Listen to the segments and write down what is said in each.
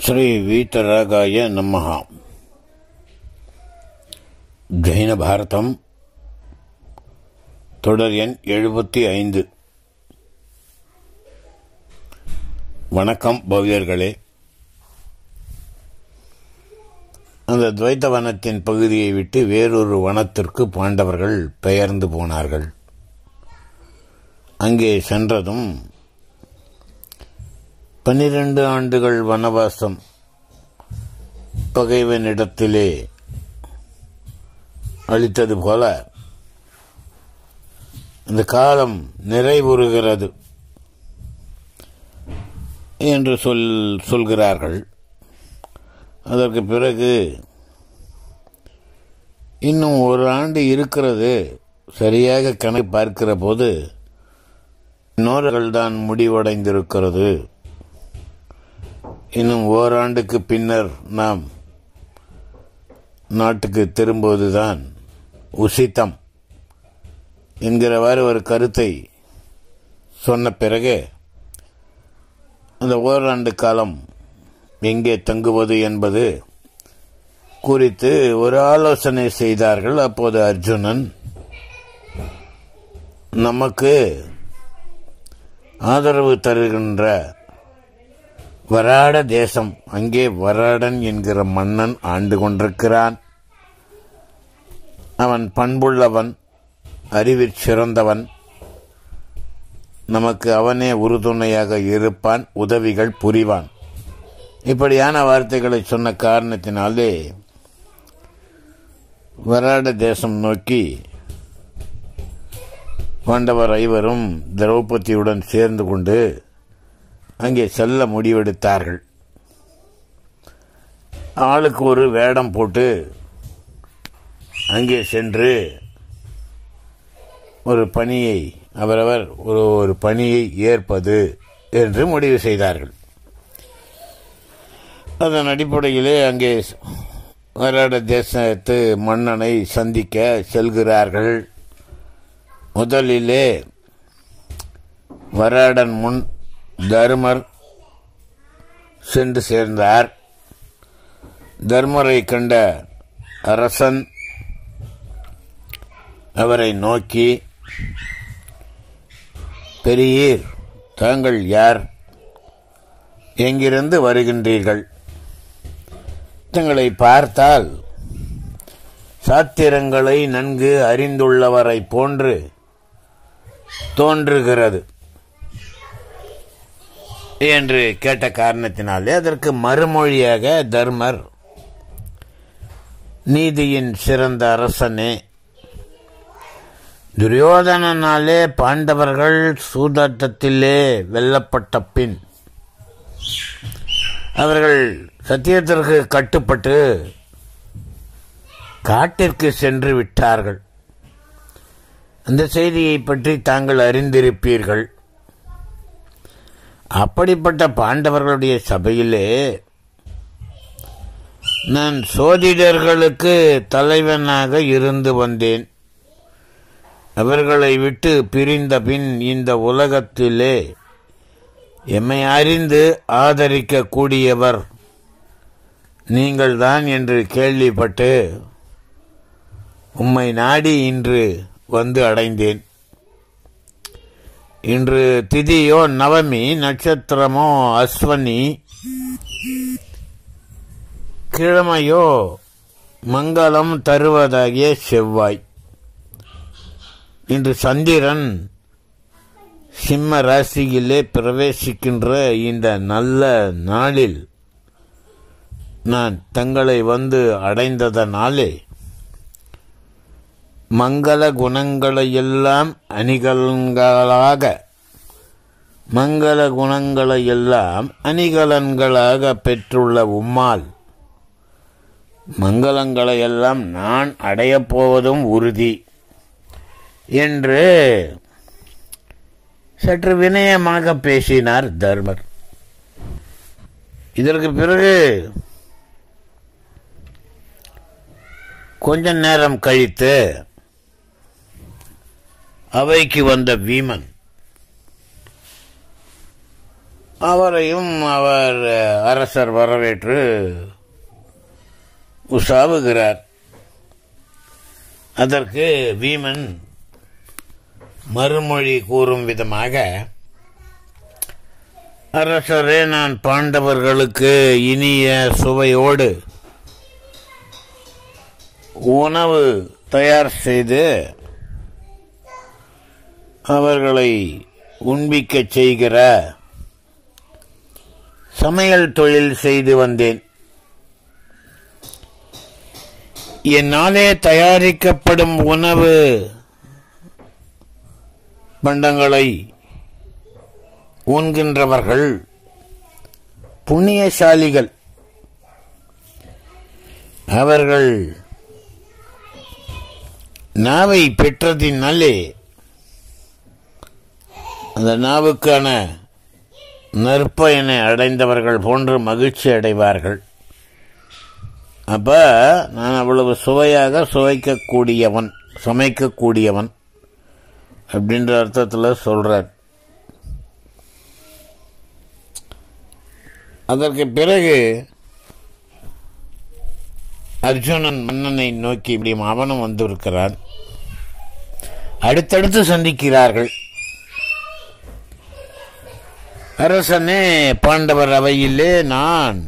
ಶ್ರೀ ವೀತರಾಗಾಯ ನಮಃ ஜெயின பாரதம் தொடர் எண் எழுபத்தி ஐந்து வணக்கம் பவ்யர்களே அந்த துவைத்த வனத்தின் பகுதியை விட்டு வேறொரு வனத்திற்கு பாண்டவர்கள் பெயர்ந்து போனார்கள் அங்கே சென்றதும் பன்னிரண்டு ஆண்டுகள் வனவாசம் பகைவனிடத்திலே அளித்தது போல இந்த காலம் நிறைவுறுகிறது என்று சொல் சொல்கிறார்கள் அதற்கு பிறகு இன்னும் ஒரு ஆண்டு இருக்கிறது சரியாக கணக்கு பார்க்கிற போது இன்னொருகள் தான் முடிவடைந்திருக்கிறது இன்னும் ஓராண்டுக்கு பின்னர் நாம் நாட்டுக்கு திரும்புவதுதான் உசித்தம் என்கிறவாறு ஒரு கருத்தை சொன்ன பிறகு அந்த ஓராண்டு காலம் எங்கே தங்குவது என்பது குறித்து ஒரு ஆலோசனை செய்தார்கள் அப்போது அர்ஜுனன் நமக்கு ஆதரவு தருகின்ற வராட தேசம் அங்கே வராடன் என்கிற மன்னன் ஆண்டு கொண்டிருக்கிறான் அவன் பண்புள்ளவன் அறிவிற் சிறந்தவன் நமக்கு அவனே உறுதுணையாக இருப்பான் உதவிகள் புரிவான் இப்படியான வார்த்தைகளை சொன்ன காரணத்தினாலே வராட தேசம் நோக்கி பாண்டவர் ஐவரும் திரௌபதியுடன் சேர்ந்து கொண்டு அங்கே செல்ல முடிவெடுத்தார்கள் ஆளுக்கு ஒரு வேடம் போட்டு அங்கே சென்று ஒரு பணியை அவரவர் ஒரு ஒரு பணியை ஏற்பது என்று முடிவு செய்தார்கள் அதன் அடிப்படையிலே அங்கே வராட தேசத்து மன்னனை சந்திக்க செல்கிறார்கள் முதலிலே வராடன் முன் தருமர் சென்று சேர்ந்தார் தர்மரை கண்ட அரசன் அவரை நோக்கி பெரியீர் தாங்கள் யார் எங்கிருந்து வருகின்றீர்கள் தங்களை பார்த்தால் சாத்திரங்களை நன்கு அறிந்துள்ளவரை போன்று தோன்றுகிறது என்று கேட்ட காரணத்தினாலே அதற்கு மறுமொழியாக தர்மர் நீதியின் சிறந்த அரசனே துரியோதனனாலே பாண்டவர்கள் சூதாட்டத்திலே வெல்லப்பட்ட பின் அவர்கள் சத்தியத்திற்கு கட்டுப்பட்டு காட்டிற்கு சென்று விட்டார்கள் அந்த செய்தியை பற்றி தாங்கள் அறிந்திருப்பீர்கள் அப்படிப்பட்ட பாண்டவர்களுடைய சபையிலே நான் சோதிடர்களுக்கு தலைவனாக இருந்து வந்தேன் அவர்களை விட்டு பிரிந்த பின் இந்த உலகத்திலே எம்மை அறிந்து ஆதரிக்கக்கூடியவர் நீங்கள்தான் என்று கேள்விப்பட்டு உம்மை நாடி இன்று வந்து அடைந்தேன் இன்று திதியோ நவமி நட்சத்திரமோ அஸ்வனி கிழமையோ மங்களம் தருவதாகிய செவ்வாய் இன்று சந்திரன் சிம்ம ராசியிலே பிரவேசிக்கின்ற இந்த நல்ல நாளில் நான் தங்களை வந்து அடைந்ததனாலே மங்கள குணங்களையெல்லாம் அணிகலன்களாக மங்கள குணங்களையெல்லாம் அணிகலன்களாக பெற்றுள்ள உம்மால் மங்களங்களையெல்லாம் நான் அடையப் போவதும் உறுதி என்று சற்று வினயமாக பேசினார் தர்மர் இதற்கு பிறகு கொஞ்ச நேரம் கழித்து அவைக்கு வந்த வீமன் அவரையும் அவர் அரசர் வரவேற்று உசாவுகிறார் அதற்கு வீமன் மறுமொழி கூறும் விதமாக அரசரே நான் பாண்டவர்களுக்கு இனிய சுவையோடு உணவு தயார் செய்து அவர்களை உண்பிக்கச் செய்கிற சமையல் தொழில் செய்து வந்தேன் என்னாலே தயாரிக்கப்படும் உணவு பண்டங்களை உண்கின்றவர்கள் புண்ணியசாலிகள் அவர்கள் நாவை பெற்றதினாலே அந்த நாவுக்கான நற்பயனை அடைந்தவர்கள் போன்று மகிழ்ச்சி அடைவார்கள் அப்ப நான் அவ்வளவு சுவையாக சுவைக்கக்கூடியவன் சமைக்கக்கூடியவன் அப்படின்ற அர்த்தத்தில் சொல்றார் அதற்கு பிறகு அர்ஜுனன் மன்னனை நோக்கி இப்படி அவனும் வந்திருக்கிறான் அடுத்தடுத்து சந்திக்கிறார்கள் அரசனே பாண்டவர் அவையிலே நான்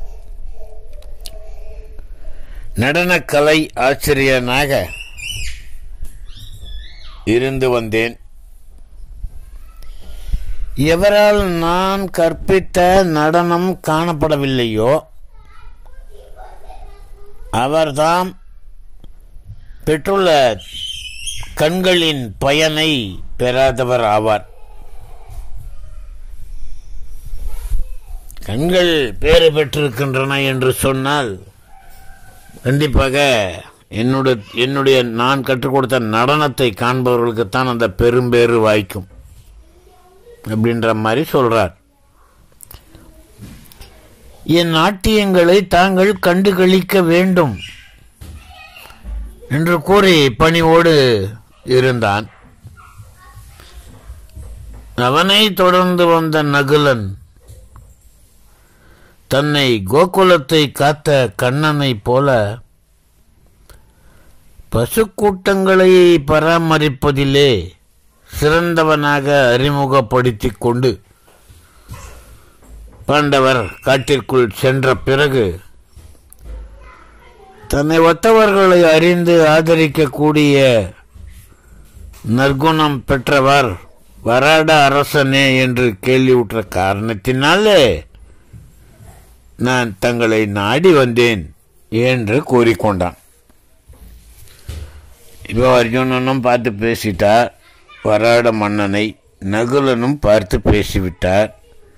நடனக்கலை ஆசிரியனாக இருந்து வந்தேன் எவரால் நான் கற்பித்த நடனம் காணப்படவில்லையோ அவர்தாம் பெற்றுள்ள கண்களின் பயனை பெறாதவர் ஆவார் கண்கள் பேறு பெற்றிருக்கின்றன என்று சொன்னால் கண்டிப்பாக என்னுடைய என்னுடைய நான் கற்றுக் கொடுத்த நடனத்தை காண்பவர்களுக்குத்தான் அந்த பெரும்பேறு வாய்க்கும் அப்படின்ற மாதிரி சொல்றார் என் நாட்டியங்களை தாங்கள் கண்டு கழிக்க வேண்டும் என்று கூறி பணிவோடு இருந்தான் அவனை தொடர்ந்து வந்த நகுலன் தன்னை கோகுலத்தை காத்த கண்ணனைப் போல பசுக்கூட்டங்களை பராமரிப்பதிலே சிறந்தவனாக அறிமுகப்படுத்திக் கொண்டு பாண்டவர் காட்டிற்குள் சென்ற பிறகு தன்னை ஒத்தவர்களை அறிந்து ஆதரிக்கக்கூடிய நற்குணம் பெற்றவர் வராட அரசனே என்று கேள்வியுற்ற காரணத்தினாலே நான் தங்களை நாடி வந்தேன் என்று கூறிக்கொண்டான் இப்போ அர்ஜுனனும் பார்த்து பேசிட்டார் வராட மன்னனை நகுலனும் பார்த்து பேசிவிட்டார்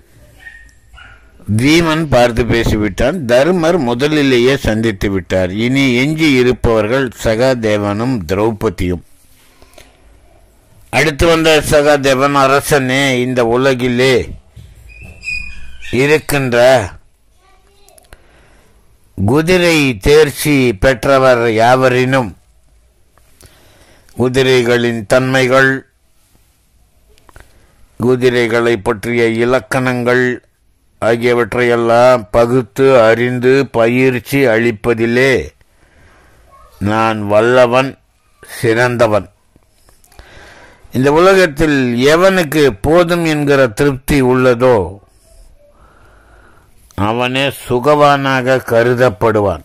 வீமன் பார்த்து பேசிவிட்டான் தர்மர் முதலிலேயே சந்தித்து விட்டார் இனி எஞ்சி இருப்பவர்கள் சகாதேவனும் திரௌபதியும் அடுத்து வந்த சகாதேவன் அரசனே இந்த உலகிலே இருக்கின்ற குதிரை தேர்ச்சி பெற்றவர் யாவரினும் குதிரைகளின் தன்மைகள் குதிரைகளை பற்றிய இலக்கணங்கள் ஆகியவற்றையெல்லாம் பகுத்து அறிந்து பயிற்சி அளிப்பதிலே நான் வல்லவன் சிறந்தவன் இந்த உலகத்தில் எவனுக்கு போதும் என்கிற திருப்தி உள்ளதோ அவனே சுகவானாக கருதப்படுவான்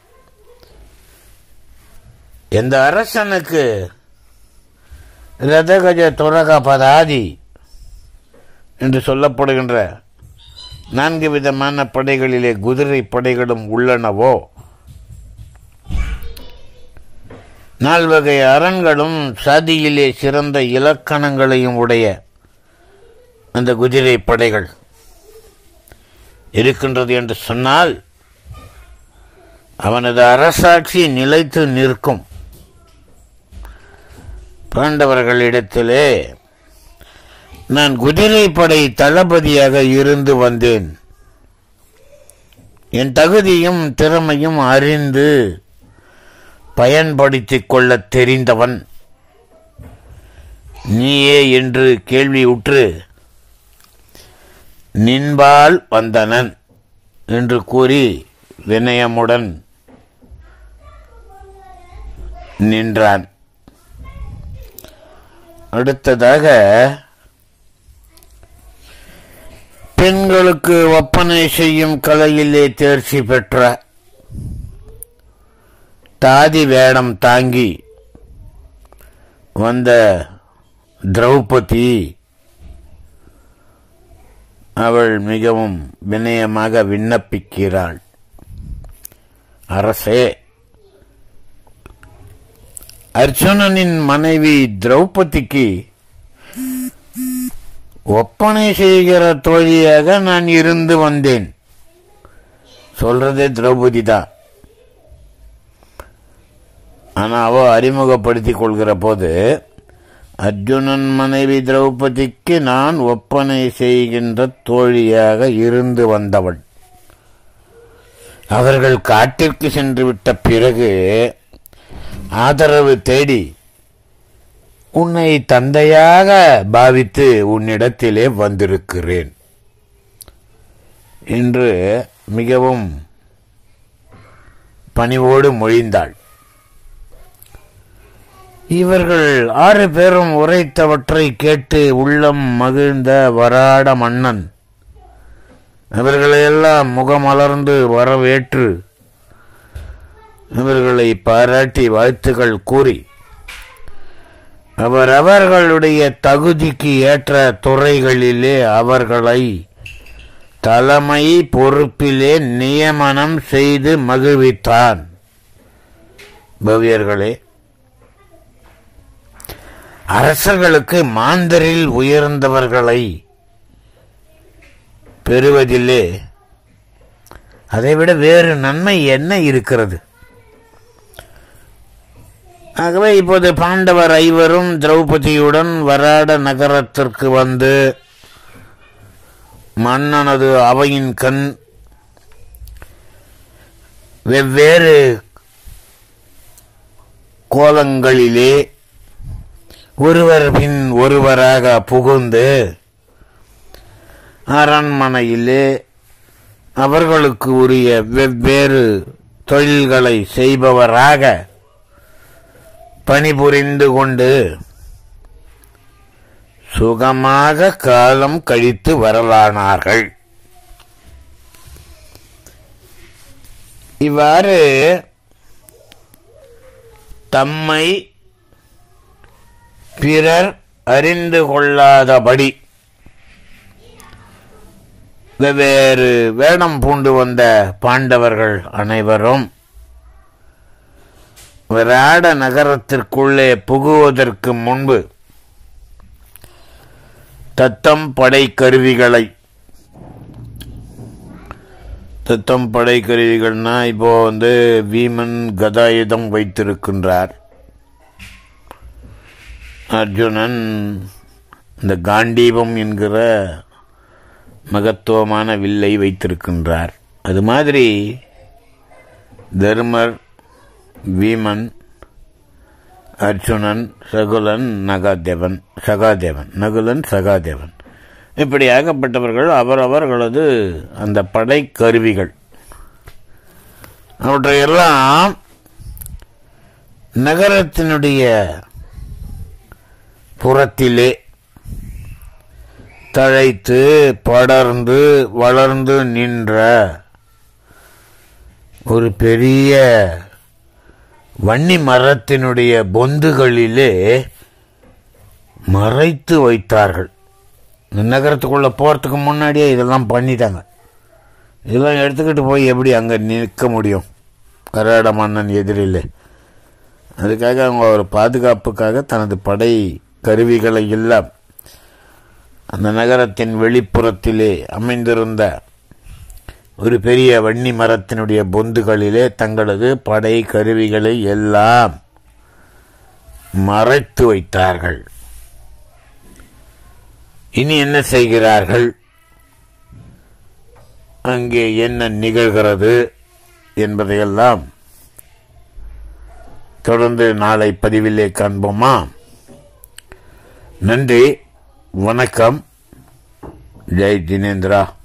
எந்த அரசனுக்கு ரதகஜ துரக பதாதி என்று சொல்லப்படுகின்ற நான்கு விதமான படைகளிலே குதிரை படைகளும் உள்ளனவோ நால்வகை அரண்களும் சாதியிலே சிறந்த இலக்கணங்களையும் உடைய அந்த குதிரை படைகள் இருக்கின்றது என்று சொன்னால் அவனது அரசாட்சி நிலைத்து நிற்கும் பாண்டவர்களிடத்திலே நான் குதிரைப்படை தளபதியாக இருந்து வந்தேன் என் தகுதியும் திறமையும் அறிந்து பயன்படுத்திக் கொள்ளத் தெரிந்தவன் நீயே என்று கேள்வி உற்று நின்பால் வந்தனன் என்று கூறி வினயமுடன் நின்றான் அடுத்ததாக பெண்களுக்கு ஒப்பனை செய்யும் கலையிலே தேர்ச்சி பெற்ற தாதி வேடம் தாங்கி வந்த திரௌபதி அவள் மிகவும் வினயமாக விண்ணப்பிக்கிறாள் அரசே அர்ஜுனனின் மனைவி திரௌபதிக்கு ஒப்பனை செய்கிற தோழியாக நான் இருந்து வந்தேன் சொல்றதே திரௌபதி தான் ஆனா அவ அறிமுகப்படுத்திக் கொள்கிற போது அர்ஜுனன் மனைவி திரௌபதிக்கு நான் ஒப்பனை செய்கின்ற தோழியாக இருந்து வந்தவள் அவர்கள் காட்டிற்கு சென்று விட்ட பிறகு ஆதரவு தேடி உன்னை தந்தையாக பாவித்து உன்னிடத்திலே வந்திருக்கிறேன் என்று மிகவும் பணிவோடு மொழிந்தாள் இவர்கள் ஆறு பேரும் உரைத்தவற்றை கேட்டு உள்ளம் மகிழ்ந்த வராட மன்னன் இவர்களையெல்லாம் முகமலர்ந்து வரவேற்று இவர்களை பாராட்டி வாழ்த்துக்கள் கூறி அவர் அவர்களுடைய தகுதிக்கு ஏற்ற துறைகளிலே அவர்களை தலைமை பொறுப்பிலே நியமனம் செய்து மகிழ்வித்தான் பவ்யர்களே அரசர்களுக்கு மாந்தரில் உயர்ந்தவர்களை பெறுவதிலே அதைவிட வேறு நன்மை என்ன இருக்கிறது ஆகவே இப்போது பாண்டவர் ஐவரும் திரௌபதியுடன் வராட நகரத்திற்கு வந்து மன்னனது அவையின் கண் வெவ்வேறு கோலங்களிலே ஒருவர் பின் ஒருவராக புகுந்து அரண்மனையிலே அவர்களுக்கு உரிய வெவ்வேறு தொழில்களை செய்பவராக பணிபுரிந்து கொண்டு சுகமாக காலம் கழித்து வரலானார்கள் இவ்வாறு தம்மை பிறர் அறிந்து கொள்ளாதபடி வெவ்வேறு வேடம் பூண்டு வந்த பாண்டவர்கள் அனைவரும் விராட நகரத்திற்குள்ளே புகுவதற்கு முன்பு தத்தம் படை கருவிகளை தத்தம் படை கருவிகள்னா இப்போ வந்து வீமன் கதாயுதம் வைத்திருக்கின்றார் அர்ஜுனன் இந்த காண்டீபம் என்கிற மகத்துவமான வில்லை வைத்திருக்கின்றார் அது மாதிரி தர்மர் வீமன் அர்ஜுனன் சகுலன் நகாதேவன் சகாதேவன் நகுலன் சகாதேவன் இப்படி ஆகப்பட்டவர்கள் அவரவர்களது அந்த படை கருவிகள் அவற்றையெல்லாம் நகரத்தினுடைய புறத்திலே தழைத்து படர்ந்து வளர்ந்து நின்ற ஒரு பெரிய வன்னி மரத்தினுடைய பொந்துகளிலே மறைத்து வைத்தார்கள் இந்த நகரத்துக்குள்ள போறதுக்கு முன்னாடியே இதெல்லாம் பண்ணிட்டாங்க இதெல்லாம் எடுத்துக்கிட்டு போய் எப்படி அங்கே நிற்க முடியும் கராட மன்னன் எதிரிலே அதுக்காக அவங்க ஒரு பாதுகாப்புக்காக தனது படை கருவிகளை எல்லாம் அந்த நகரத்தின் வெளிப்புறத்திலே அமைந்திருந்த ஒரு பெரிய வன்னி மரத்தினுடைய பொந்துகளிலே தங்களது படை கருவிகளை எல்லாம் மறைத்து வைத்தார்கள் இனி என்ன செய்கிறார்கள் அங்கே என்ன நிகழ்கிறது என்பதையெல்லாம் தொடர்ந்து நாளை பதிவிலே காண்போமா நன்றி வணக்கம் ஜெய் ஜினேந்திரா